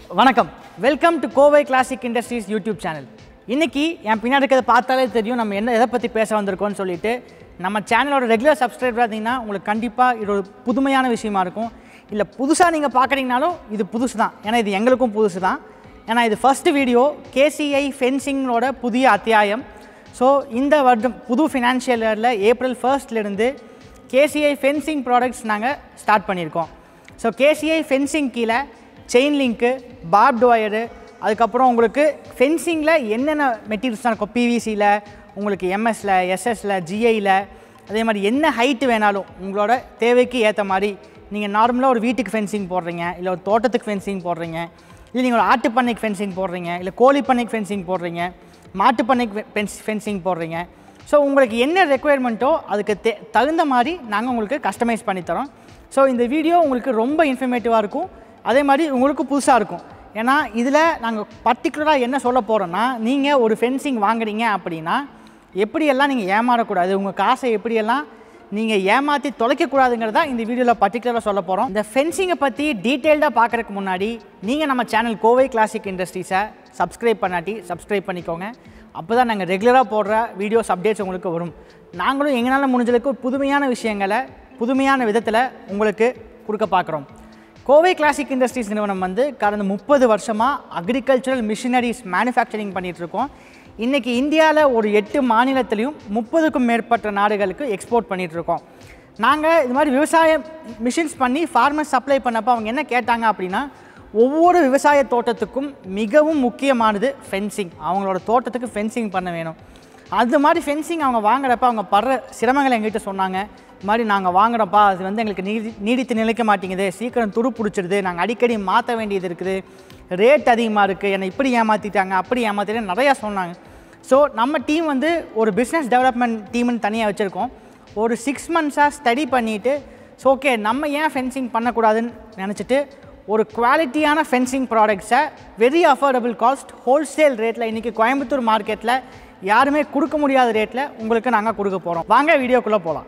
வணக்கம் welcome to Kovai Classic Industries YouTube channel இன்னைக்கு என் பின்னாடி இருக்கிறத பார்த்தாலே தெரியும் நம்ம என்ன எதை பற்றி பேச வந்திருக்கோம்னு சொல்லிட்டு நம்ம சேனலோட ரெகுலர் சப்ஸ்கிரைபராக இருந்தீங்கன்னா உங்களுக்கு கண்டிப்பாக இது ஒரு புதுமையான விஷயமா இருக்கும் இல்லை புதுசாக நீங்கள் பார்க்குறீங்கனாலும் இது புதுசு தான் ஏன்னா இது எங்களுக்கும் புதுசு தான் ஏன்னா இது ஃபர்ஸ்ட் வீடியோ கேசிஐ ஃபென்சிங்கோட புதிய அத்தியாயம் ஸோ இந்த வருடம் புது ஃபினான்ஷியல் இயரில் ஏப்ரல் ஃபர்ஸ்ட்லேருந்து கேசிஐ ஃபென்சிங் ப்ராடக்ட்ஸ் நாங்கள் ஸ்டார்ட் பண்ணியிருக்கோம் ஸோ கேசிஐ ஃபென்சிங் கீழே செயின் லிங்க்கு பார்ப்டு ஒயரு அதுக்கப்புறம் உங்களுக்கு ஃபென்சிங்கில் என்னென்ன மெட்டீரியல்ஸ்லாம் இருக்கும் பிவிசியில் உங்களுக்கு எம்எஸ்ல எஸ்எஸ்ல ஜிஐயில் அதே மாதிரி என்ன ஹைட்டு வேணாலும் உங்களோட தேவைக்கு ஏற்ற மாதிரி நீங்கள் நார்மலாக ஒரு வீட்டுக்கு ஃபென்சிங் போடுறீங்க இல்லை ஒரு தோட்டத்துக்கு ஃபென்சிங் போடுறீங்க இல்லை நீங்கள் ஒரு ஆட்டு பண்ணைக்கு ஃபென்சிங் போடுறீங்க இல்லை கோழி பண்ணைக்கு ஃபென்சிங் போடுறீங்க மாட்டு பண்ணைக்கு ஃபென்ஸ் ஃபென்சிங் போடுறீங்க ஸோ உங்களுக்கு என்ன ரெக்குயர்மெண்ட்டோ அதுக்கு தே தகுந்த மாதிரி நாங்கள் உங்களுக்கு கஸ்டமைஸ் பண்ணித்தரோம் ஸோ இந்த வீடியோ உங்களுக்கு ரொம்ப இன்ஃபர்மேட்டிவாக இருக்கும் அதே மாதிரி உங்களுக்கு புதுசாக இருக்கும் ஏன்னா இதில் நாங்கள் பர்டிகுலராக என்ன சொல்ல போகிறோன்னா நீங்கள் ஒரு ஃபென்சிங் வாங்குறீங்க அப்படின்னா எப்படியெல்லாம் நீங்கள் ஏமாறக்கூடாது உங்கள் காசை எப்படியெல்லாம் நீங்கள் ஏமாற்றி தொலைக்கக்கூடாதுங்கிறதா இந்த வீடியோவில் பர்டிகுலராக சொல்ல போகிறோம் இந்த ஃபென்சிங்கை பற்றி டீட்டெயில்டாக பார்க்குறதுக்கு முன்னாடி நீங்கள் நம்ம சேனல் கோவை கிளாசிக் இண்டஸ்ட்ரீஸை சப்ஸ்கிரைப் பண்ணாட்டி சப்ஸ்கிரைப் பண்ணிக்கோங்க அப்போ தான் நாங்கள் ரெகுலராக போடுற வீடியோஸ் அப்டேட்ஸ் உங்களுக்கு வரும் நாங்களும் எங்களால் முடிஞ்சளவுக்கு புதுமையான விஷயங்களை புதுமையான விதத்தில் உங்களுக்கு கொடுக்க பார்க்குறோம் கோவை கிளாசிக் இண்டஸ்ட்ரீஸ் நிறுவனம் வந்து கடந்த முப்பது வருஷமாக அக்ரிகல்ச்சரல் மிஷினரிஸ் மேனுஃபேக்சரிங் பண்ணிகிட்ருக்கோம் இன்றைக்கி இந்தியாவில் ஒரு எட்டு மாநிலத்திலையும் முப்பதுக்கும் மேற்பட்ட நாடுகளுக்கு எக்ஸ்போர்ட் பண்ணிகிட்ருக்கோம் நாங்கள் இது மாதிரி விவசாய மிஷின்ஸ் பண்ணி ஃபார்மர்ஸ் சப்ளை பண்ணப்போ அவங்க என்ன கேட்டாங்க அப்படின்னா ஒவ்வொரு விவசாய தோட்டத்துக்கும் மிகவும் முக்கியமானது ஃபென்சிங் அவங்களோட தோட்டத்துக்கு ஃபென்சிங் பண்ண வேணும் அது மாதிரி ஃபென்சிங் அவங்க வாங்குறப்ப அவங்க படுற சிரமங்களை எங்ககிட்ட சொன்னாங்க இது மாதிரி நாங்கள் வாங்குறோம்ப்பா அது வந்து எங்களுக்கு நீடி நீடித்து நிலைக்க மாட்டேங்குது சீக்கிரம் துரு பிடிச்சிடுது நாங்கள் அடிக்கடி மாற்ற வேண்டியது இருக்குது ரேட் அதிகமாக இருக்குது என்னை இப்படி ஏமாற்றிட்டாங்க அப்படி ஏமாற்றிட்டு நிறையா சொன்னாங்க ஸோ நம்ம டீம் வந்து ஒரு பிஸ்னஸ் டெவலப்மெண்ட் டீம்னு தனியாக வச்சுருக்கோம் ஒரு சிக்ஸ் மந்த்ஸாக ஸ்டடி பண்ணிவிட்டு ஸோ ஓகே நம்ம ஏன் ஃபென்சிங் பண்ணக்கூடாதுன்னு நினச்சிட்டு ஒரு குவாலிட்டியான ஃபென்சிங் ப்ராடக்ட்ஸை வெரி அஃபோர்டபுள் காஸ்ட் ஹோல்சேல் ரேட்டில் இன்றைக்கி கோயம்புத்தூர் மார்க்கெட்டில் யாருமே கொடுக்க முடியாத ரேட்டில் உங்களுக்கு நாங்கள் கொடுக்க போகிறோம் வாங்க வீடியோக்குள்ளே போகலாம்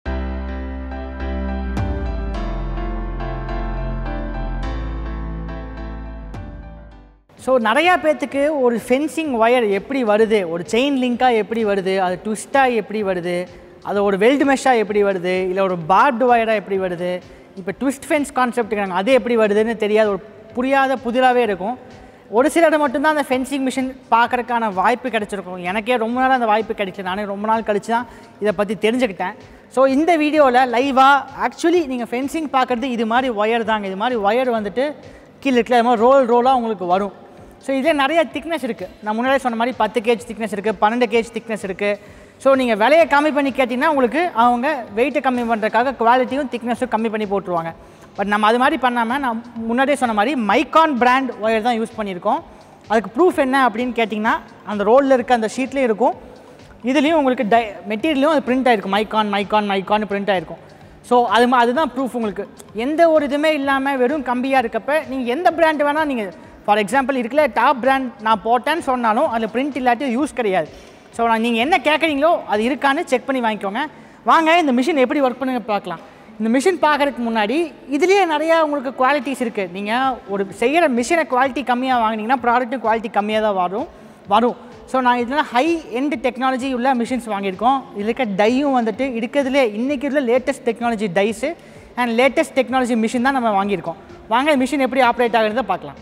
ஸோ நிறையா பேர்த்துக்கு ஒரு ஃபென்சிங் ஒயர் எப்படி வருது ஒரு செயின் லிங்காக எப்படி வருது அது ட்விஸ்ட்டாக எப்படி வருது அது ஒரு வெல்டு மெஷ்ஷாக எப்படி வருது இல்லை ஒரு பார்டு ஒயராக எப்படி வருது இப்போ ட்விஸ்ட் ஃபென்ஸ் கான்செப்ட்டுங்கிறாங்க அது எப்படி வருதுன்னு தெரியாத ஒரு புரியாத புதிராகவே இருக்கும் ஒரு சில இடம் மட்டும்தான் அந்த ஃபென்சிங் மிஷின் பார்க்குறதுக்கான வாய்ப்பு கிடச்சிருக்கும் எனக்கே ரொம்ப நாள் அந்த வாய்ப்பு கிடைக்கல நானே ரொம்ப நாள் கழிச்சு தான் இதை பற்றி தெரிஞ்சுக்கிட்டேன் ஸோ இந்த வீடியோவில் லைவாக ஆக்சுவலி நீங்கள் ஃபென்சிங் பார்க்குறது இது மாதிரி ஒயர் தாங்க இது மாதிரி ஒயர் வந்துட்டு கீழே இருக்கல இது மாதிரி ரோல் ரோலாக உங்களுக்கு வரும் ஸோ இதே நிறைய திக்னஸ் இருக்குது நான் முன்னாடியே சொன்ன மாதிரி பத்து கேஜ் திக்னஸ் இருக்குது பன்னெண்டு கேஜ் திக்னஸ் இருக்குது ஸோ நீங்கள் விலையை கம்மி பண்ணி கேட்டிங்கன்னா உங்களுக்கு அவங்க வெயிட்டை கம்மி பண்ணுறதுக்காக குவாலிட்டியும் திக்னஸும் கம்மி பண்ணி போட்டுருவாங்க பட் நம்ம அது மாதிரி பண்ணாமல் நான் முன்னாடியே சொன்ன மாதிரி மைக்கான் பிராண்ட் ஒயர் தான் யூஸ் பண்ணியிருக்கோம் அதுக்கு ப்ரூஃப் என்ன அப்படின்னு கேட்டிங்கன்னா அந்த ரோலில் இருக்க அந்த ஷீட்லேயும் இருக்கும் இதுலேயும் உங்களுக்கு டை மெட்டீரியலும் அது பிரிண்ட் ஆகிருக்கும் மைக்கான் மைக்கான் மைக்கான் பிரிண்ட் ஆகிருக்கும் ஸோ அது மா- அதுதான் ப்ரூஃப் உங்களுக்கு எந்த ஒரு இதுவுமே இல்லாமல் வெறும் கம்பியாக இருக்கப்ப நீங்கள் எந்த பிராண்ட் வேணால் நீங்கள் ஃபார் எக்ஸாம்பிள் இருக்குல்ல டாப் பிராண்ட் நான் போட்டேன்னு சொன்னாலும் அதில் பிரிண்ட் இல்லாட்டி யூஸ் கிடையாது ஸோ நான் நீங்கள் என்ன கேட்குறீங்களோ அது இருக்கான்னு செக் பண்ணி வாங்கிக்கோங்க வாங்க இந்த மிஷின் எப்படி ஒர்க் பண்ணுங்க பார்க்கலாம் இந்த மிஷின் பார்க்குறதுக்கு முன்னாடி இதுலேயே நிறையா உங்களுக்கு குவாலிட்டிஸ் இருக்குது நீங்கள் ஒரு செய்கிற மிஷினை குவாலிட்டி கம்மியாக வாங்கினீங்கன்னா ப்ராடக்ட்டும் குவாலிட்டி கம்மியாக தான் வரும் வரும் ஸோ நான் இதில் ஹை எண்ட் டெக்னாலஜி உள்ள மிஷின்ஸ் வாங்கியிருக்கோம் இதில் இருக்க டையும் வந்துட்டு இருக்கிறதுலே இன்றைக்கி உள்ள latest technology dies and latest technology machine தான் நம்ம வாங்கியிருக்கோம் வாங்க மிஷின் எப்படி ஆப்ரேட் ஆகுறத பார்க்கலாம்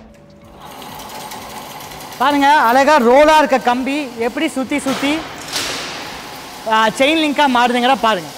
பாருங்க அழகா ரோலாக இருக்க கம்பி எப்படி சுற்றி சுற்றி செயின் லிங்காக மாறுதுங்கிற பாருங்க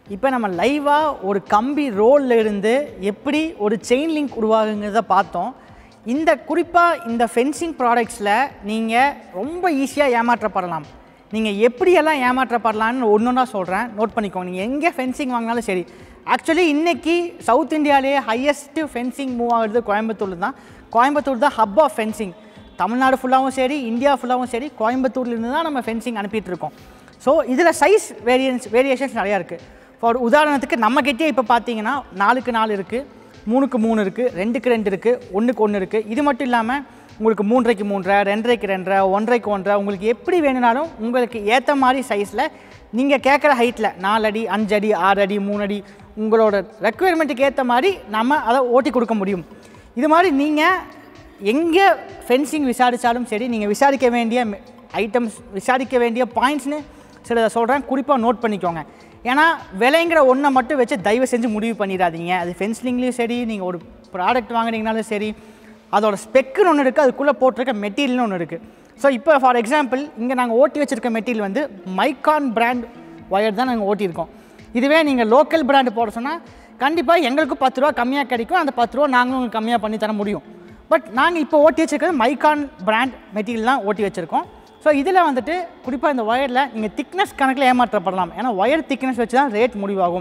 இப்போ நம்ம லைவாக ஒரு கம்பி ரோல்ல இருந்து எப்படி ஒரு செயின் லிங்க் உருவாகுங்கிறத பார்த்தோம் இந்த குறிப்பாக இந்த ஃபென்சிங் ப்ராடக்ட்ஸில் நீங்கள் ரொம்ப ஈஸியாக ஏமாற்றப்படலாம் நீங்கள் எப்படியெல்லாம் ஏமாற்றப்படலான்னு ஒன்று ஒன்றா சொல்கிறேன் நோட் பண்ணிக்கோங்க நீங்கள் எங்கே ஃபென்சிங் வாங்கினாலும் சரி ஆக்சுவலி இன்னைக்கு சவுத் இந்தியாவிலேயே ஹையஸ்ட்டு ஃபென்சிங் மூவ் ஆகுறது கோயம்புத்தூர் தான் கோயம்புத்தூர் தான் ஹப் ஆஃப் ஃபென்சிங் தமிழ்நாடு ஃபுல்லாகவும் சரி இந்தியா ஃபுல்லாகவும் சரி கோயம்புத்தூர்லேருந்து தான் நம்ம ஃபென்சிங் அனுப்பிட்டு இருக்கோம் ஸோ இதில் சைஸ் வேரியன்ஸ் வேரியேஷன்ஸ் நிறையா இருக்குது ஃபார் உதாரணத்துக்கு நம்ம கிட்டே இப்போ பார்த்தீங்கன்னா நாலுக்கு நாலு இருக்குது மூணுக்கு மூணு இருக்குது ரெண்டுக்கு ரெண்டு இருக்குது ஒன்றுக்கு ஒன்று இருக்குது இது மட்டும் இல்லாமல் உங்களுக்கு மூன்றரைக்கு மூன்றரை ரெண்டரைக்கு ரெண்டரை ஒன்றரைக்கு ஒன்றரை உங்களுக்கு எப்படி வேணும்னாலும் உங்களுக்கு ஏற்ற மாதிரி சைஸில் நீங்கள் கேட்குற ஹைட்டில் நாலு அடி அஞ்சு அடி ஆறு அடி மூணு அடி உங்களோட ரெக்குயர்மெண்ட்டுக்கு ஏற்ற மாதிரி நம்ம அதை ஓட்டி கொடுக்க முடியும் இது மாதிரி நீங்கள் எங்கே ஃபென்சிங் விசாரித்தாலும் சரி நீங்கள் விசாரிக்க வேண்டிய ஐட்டம்ஸ் விசாரிக்க வேண்டிய பாயிண்ட்ஸ்னு சிலதை சொல்கிறேன் குறிப்பாக நோட் பண்ணிக்கோங்க ஏன்னா விலைங்கிற ஒன்றை மட்டும் வச்சு தயவு செஞ்சு முடிவு பண்ணிடாதீங்க அது ஃபென்சிலிங்லேயும் சரி நீங்கள் ஒரு ப்ராடக்ட் வாங்குறீங்கனாலும் சரி அதோட ஸ்பெக்குன்னு ஒன்று இருக்குது அதுக்குள்ளே போட்டிருக்க மெட்டீரியல்னு ஒன்று இருக்குது ஸோ இப்போ ஃபார் எக்ஸாம்பிள் இங்கே நாங்கள் ஓட்டி வச்சுருக்க மெட்டீரியல் வந்து மைக்கான் பிராண்ட் ஒயர் தான் நாங்கள் ஓட்டியிருக்கோம் இதுவே நீங்கள் லோக்கல் பிராண்டு போட சொன்னால் கண்டிப்பாக எங்களுக்கும் பத்து ரூபா கம்மியாக கிடைக்கும் அந்த பத்து ரூபா நாங்களும் உங்களுக்கு கம்மியாக பண்ணி தர முடியும் பட் நாங்கள் இப்போ ஓட்டி வச்சிருக்கிறது மைக்கான் பிராண்ட் மெட்டீரியல் தான் ஓட்டி வச்சுருக்கோம் ஸோ இதில் வந்துட்டு குறிப்பாக இந்த ஒயரில் நீங்கள் திக்னஸ் கணக்கில் ஏமாற்றப்படலாம் ஏன்னா ஒயர் திக்னஸ் வச்சு தான் ரேட் முடிவாகும்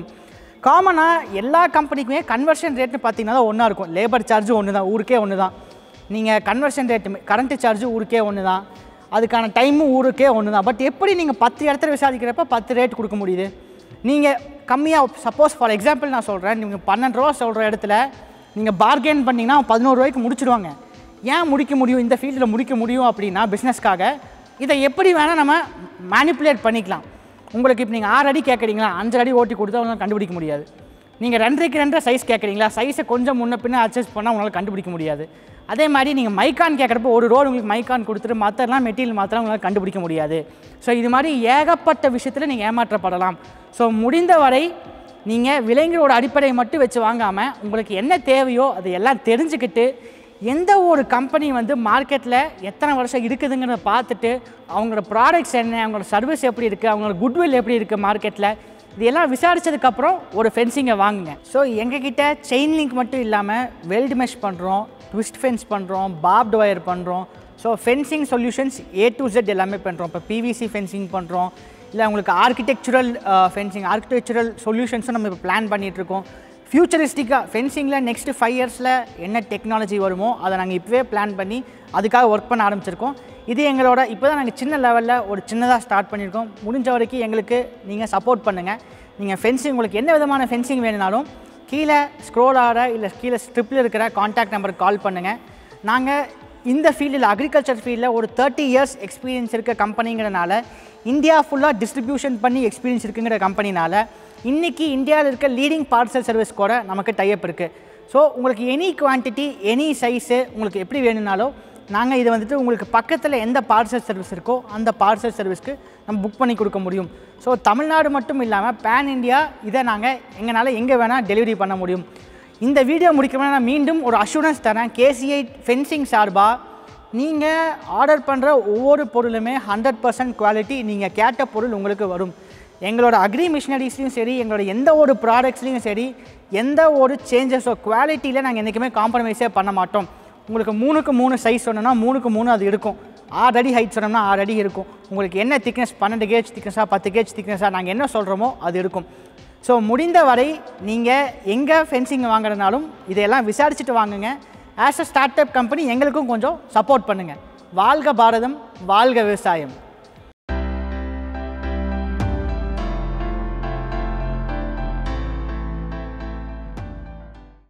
காமனாக எல்லா கம்பெனிக்குமே கன்வர்ஷன் ரேட்னு பார்த்தீங்கன்னா ஒன்றா இருக்கும் லேபர் சார்ஜ் ஒன்று தான் ஊருக்கே ஒன்று தான் நீங்கள் கன்வர்ஷன் ரேட்டு கரண்ட்டு சார்ஜ் ஊருக்கே ஒன்று தான் அதுக்கான டைமும் ஊருக்கே ஒன்று தான் பட் எப்படி நீங்கள் பத்து இடத்துல விசாரிக்கிறப்ப பத்து ரேட் கொடுக்க முடியுது நீங்கள் கம்மியாக சப்போஸ் ஃபார் எக்ஸாம்பிள் நான் சொல்கிறேன் நீங்கள் பன்னெண்டு ரூபா சொல்கிற இடத்துல நீங்கள் பார்கெயின் பண்ணிங்கன்னா பதினோரு ரூபாய்க்கு முடிச்சிடுவாங்க ஏன் முடிக்க முடியும் இந்த ஃபீல்டில் முடிக்க முடியும் அப்படின்னா பிஸ்னஸ்க்காக இதை எப்படி வேணால் நம்ம மேனிப்புலேட் பண்ணிக்கலாம் உங்களுக்கு இப்போ நீங்கள் ஆறு அடி கேட்குறீங்களா அஞ்சு அடி ஓட்டி கொடுத்தா உங்களால் கண்டுபிடிக்க முடியாது நீங்கள் ரெண்டரைக்கு ரெண்டரை சைஸ் கேட்குறீங்களா சைஸை கொஞ்சம் முன்ன பின்ன அட்ஜஸ்ட் பண்ணால் உங்களால் கண்டுபிடிக்க முடியாது அதே மாதிரி நீங்கள் மைக்கான் கேட்குறப்போ ஒரு ரோடு உங்களுக்கு மைக்கான் கொடுத்துட்டு மற்றெல்லாம் மெட்டீரியல் மாத்திரம் உங்களால் கண்டுபிடிக்க முடியாது ஸோ இது மாதிரி ஏகப்பட்ட விஷயத்தில் நீங்கள் ஏமாற்றப்படலாம் ஸோ முடிந்த வரை நீங்கள் விலைங்களோட அடிப்படையை மட்டும் வச்சு வாங்காமல் உங்களுக்கு என்ன தேவையோ அதை எல்லாம் தெரிஞ்சுக்கிட்டு எந்த ஒரு கம்பெனி வந்து மார்க்கெட்டில் எத்தனை வருஷம் இருக்குதுங்கிறத பார்த்துட்டு அவங்களோட ப்ராடக்ட்ஸ் என்ன அவங்களோட சர்வீஸ் எப்படி இருக்குது அவங்களோட குட்வில் எப்படி இருக்குது மார்க்கெட்டில் இதெல்லாம் விசாரிச்சதுக்கப்புறம் ஒரு ஃபென்சிங்கை வாங்குங்க ஸோ எங்ககிட்ட செயின் லிங்க் மட்டும் இல்லாமல் வெல்ட் மெஷ் பண்ணுறோம் ட்விஸ்ட் ஃபென்ஸ் பண்ணுறோம் பாப்ட் ஒயர் பண்ணுறோம் so fencing solutions A to Z எல்லாமே பண்ணுறோம் இப்போ பிவிசி ஃபென்சிங் பண்ணுறோம் இல்லை உங்களுக்கு ஆர்கிடெக்சுரல் ஃபென்சிங் ஆர்கிடெக்சுரல் சொல்யூஷன்ஸும் நம்ம இப்போ பிளான் பண்ணிகிட்ருக்கோம் ஃப்யூச்சரிஸ்டிக்காக ஃபென்சிங்கில் நெக்ஸ்ட் ஃபைவ் இயர்ஸில் என்ன டெக்னாலஜி வருமோ அதை நாங்கள் இப்போவே பிளான் பண்ணி அதுக்காக ஒர்க் பண்ண ஆரம்பிச்சிருக்கோம் இது எங்களோட இப்போ தான் நாங்கள் சின்ன லெவலில் ஒரு சின்னதாக ஸ்டார்ட் பண்ணியிருக்கோம் முடிஞ்ச வரைக்கும் எங்களுக்கு நீங்கள் சப்போர்ட் பண்ணுங்கள் நீங்கள் ஃபென்சிங் உங்களுக்கு என்ன விதமான ஃபென்சிங் வேணுனாலும் கீழே ஸ்க்ரோல் ஆகிற இல்லை கீழே ஸ்ட்ரிப்பில் இருக்கிற காண்டாக்ட் நம்பருக்கு கால் பண்ணுங்கள் நாங்கள் இந்த ஃபீல்டில் அக்ரிகல்ச்சர் ஃபீல்டில் ஒரு தேர்ட்டி இயர்ஸ் எக்ஸ்பீரியன்ஸ் இருக்க கம்பெனிங்கிறனால இந்தியா ஃபுல்லாக டிஸ்ட்ரிபியூஷன் பண்ணி எக்ஸ்பீரியன்ஸ் இருக்குங்கிற கம்பெனினால இன்றைக்கி இந்தியாவில் இருக்க லீடிங் பார்சல் சர்வீஸ் கூட நமக்கு டைப் இருக்குது ஸோ உங்களுக்கு எனி குவான்டிட்டி எனி சைஸு உங்களுக்கு எப்படி வேணும்னாலும் நாங்கள் இதை வந்துட்டு உங்களுக்கு பக்கத்தில் எந்த பார்சல் சர்வீஸ் இருக்கோ அந்த பார்சல் சர்வீஸ்க்கு நம்ம புக் பண்ணி கொடுக்க முடியும் ஸோ தமிழ்நாடு மட்டும் இல்லாமல் பேன் இந்தியா இதை நாங்கள் எங்களால் எங்கே வேணால் டெலிவரி பண்ண முடியும் இந்த வீடியோ முடிக்கணும்னா நான் மீண்டும் ஒரு அஷூரன்ஸ் தரேன் கேசிஐ ஃபென்சிங் சார்பாக நீங்கள் ஆர்டர் பண்ணுற ஒவ்வொரு பொருளுமே ஹண்ட்ரட் பர்சன்ட் குவாலிட்டி நீங்கள் கேட்ட பொருள் உங்களுக்கு வரும் எங்களோட அக்ரி மிஷினரிஸ்லையும் சரி எங்களோட எந்த ஒரு ப்ராடக்ட்ஸ்லையும் சரி எந்த ஒரு சேஞ்சஸோ குவாலிட்டியில் நாங்கள் என்றைக்குமே காம்ப்ரமைஸே பண்ண மாட்டோம் உங்களுக்கு மூணுக்கு மூணு சைஸ் சொன்னோன்னா மூணுக்கு மூணு அது இருக்கும் ஆறு அடி ஹைட் சொன்னோம்னா ஆறு அடி இருக்கும் உங்களுக்கு என்ன திக்னஸ் பன்னெண்டு கேஜ் திக்னஸாக பத்து கேஜ் திக்னஸாக நாங்கள் என்ன சொல்கிறோமோ அது இருக்கும் ஸோ முடிந்த வரை நீங்கள் எங்கே ஃபென்சிங் வாங்குறதுனாலும் இதையெல்லாம் விசாரிச்சுட்டு வாங்குங்க as a start up company எங்களுக்கும் கொஞ்சம் சப்போர்ட் பண்ணுங்கள் வாழ்க பாரதம் வாழ்க விவசாயம்